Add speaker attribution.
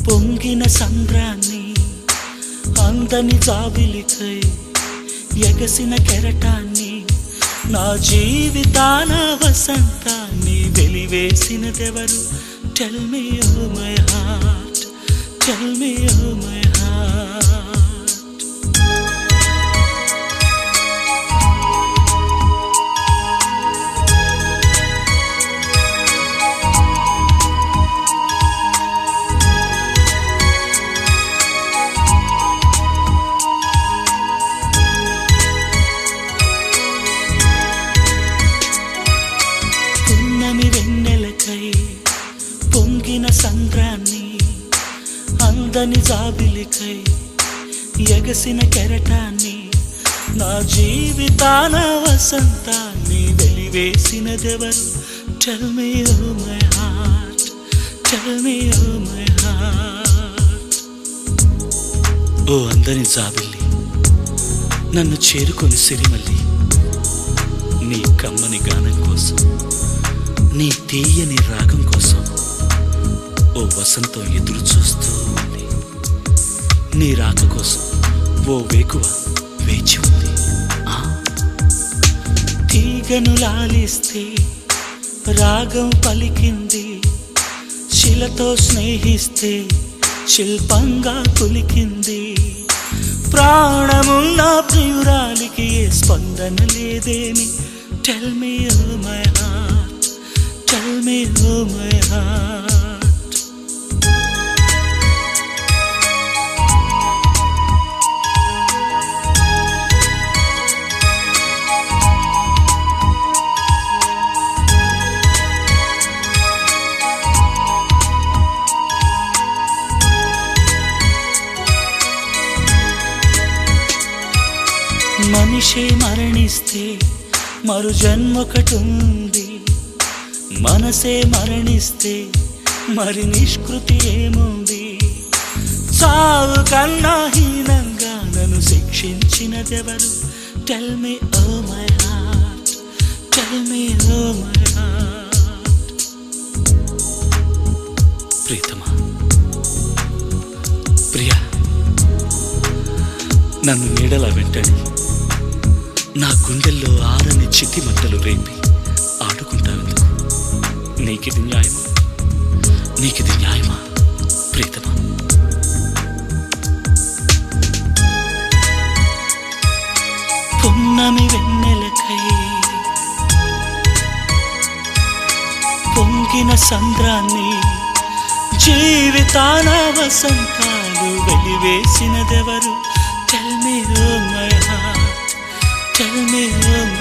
Speaker 1: పొంగిన సంద్రాన్ని అందని జాబిలికై ఎగసిన కెరటాన్ని నా జీవితాన వసంతాన్ని వెలివేసినదెవరు tell me oh my heart tell me oh my heart పున్నమి వెన్నెలకై పొంగిన సంద్రాన్ని అందని జాబిలికై ఎగసిన కెరటాన్ని నా జీవితాన వసంతాన్ని వెలివేసినదెవరు tell me oh my heart tell me oh my heart ఓ అందని జాబిల్లి నన్ను చేరుకొని సిరిమల్లి నీ కమ్మని గానం కోసం నీ తీయని రాగం కోసం ఓ వసంతం ఎదురు చూస్తూ ఉంది నీ రాక కోసం ఓ వేకువ వేచి ఉంది ఆ. తీగను లాలిస్తే రాగం పలికింది శిలతో స్నేహిస్తే శిల్పంగా కులికింది ప్రాణమున్న ప్రియురాలికి ఏ స్పందన లేదేమి tell me oh my heart tell me oh my heart మనిషి మరణిస్తే మరు జన్మొకటుంది మనసే మరణిస్తే మరి నిష్కృతి ఏముంది చావు కన్నా హీనంగా నన్ను శిక్షించినదెవరు tell me oh my heart tell me oh my heart ప్రీతమా ప్రియా నన్ను నీడల వెంటని నా గుండెల్లో ఆరని చితి మంటలు రేపి ఆడుకుంటావెందుకు నీకిది న్యాయమా నీకిది న్యాయమా ప్రీతమా పున్నమి వెన్నెలకై పొంగిన సంద్రాన్ని జీవితాన వసంతాలు వెలివేసినదెవరు tell me oh my heart tell me oh